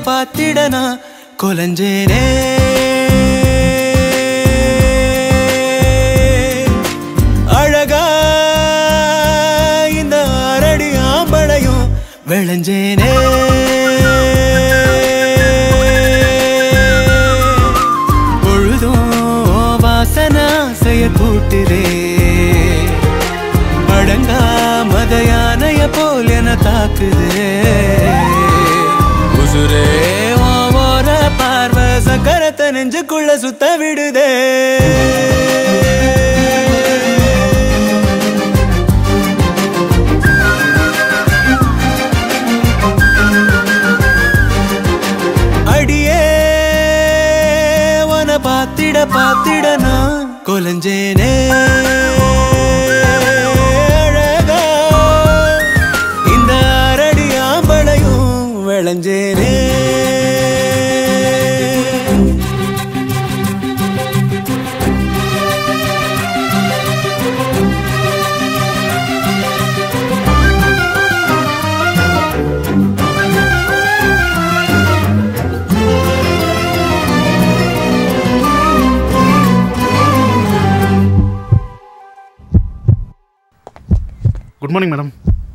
பார்த்திட நான் கொலஞ்சேனே அழகா இந்த அரடி ஆம்பளையும் விளைஞ்சேனே பொழுதும் வாசனா செய்ய கூட்டுதே அடங்கா மத யானைய போல் என தாக்குதே உசுரே உன் ஓர பார்வை சக்கரத்தை நெஞ்சுக்குள்ள சுத்த விடுதே அடியே உன பாத்திட பாத்திட நான் கொலஞ்சேனே அழகா இந்த அரடி ஆம்பளையும் விளைஞ்சேனே ഗുഡ് മോർണിംഗ് മാഡം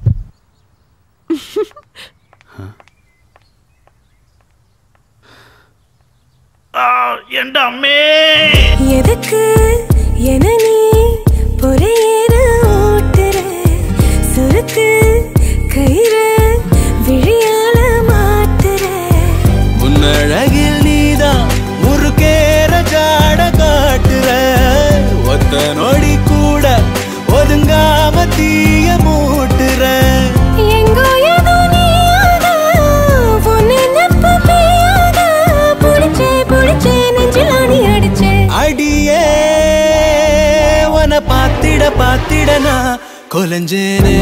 എന്റെ അമ്മേ எதுக்கு என நீ பொறையேற ஓட்டுற சுருக்கு கயிறு விழியால மாட்டுற உன்னழகில் நீதான் முறுக்கேற ஜாட காட்டுற ஒத்த நொடி கூட ஒதுங்காம தீய மூட்டுற எங்கோ ஏதோ நீயாத உன் நினைப்பு பெய்யாத புடிச்சே புடிச்சே நெஞ்சில் ஆணி அடிச்சே அடியே உன பாத்திட பாத்திட நான் கொலஞ்சேனே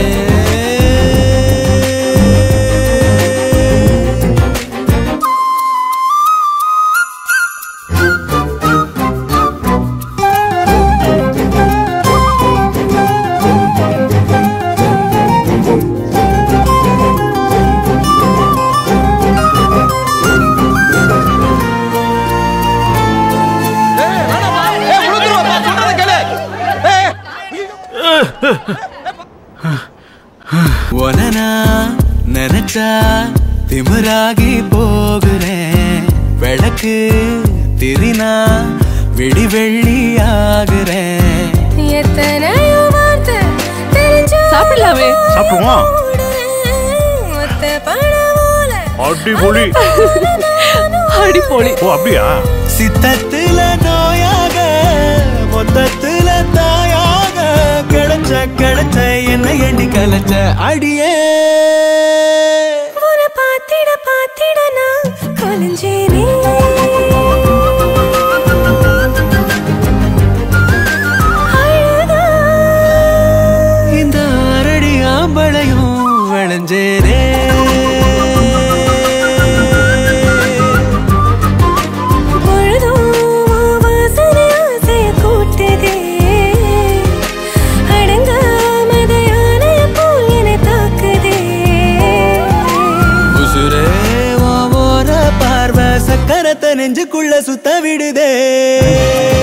உனனா நினைச்சா திமிராகி போகிறேன் விளக்கு திரினா விடி வெள்ளி ஆகுறேன் எத்தனையோ வார்த்தை தெரிஞ்சு சாப்பிடலாமே. சாப்பிடுவோம். ஒத்த பழமோல அடிபொலி அடி போலி ஓ அப்படியா சித்தத்துல நோயாக மொத்தத்துல தாயாக கிடைச்ச கிடைச்ச என்ன எண்ணி கலைச்ச அடியே உன்னை பாத்திட பாத்திட நான் கொலைஞ்சேனே அழகா இந்த அரடி ஆம்பளையும் விளைஞ்சேனே பொழுதும் வாசனை ஆசைய கூட்டுதே. அடங்காமத யானைய போல் என்னை தாக்குதே. உசுரே உன் ஓர பார்வை சக்கரத்தை நெஞ்சுக்குள்ள சுத்த விடுதே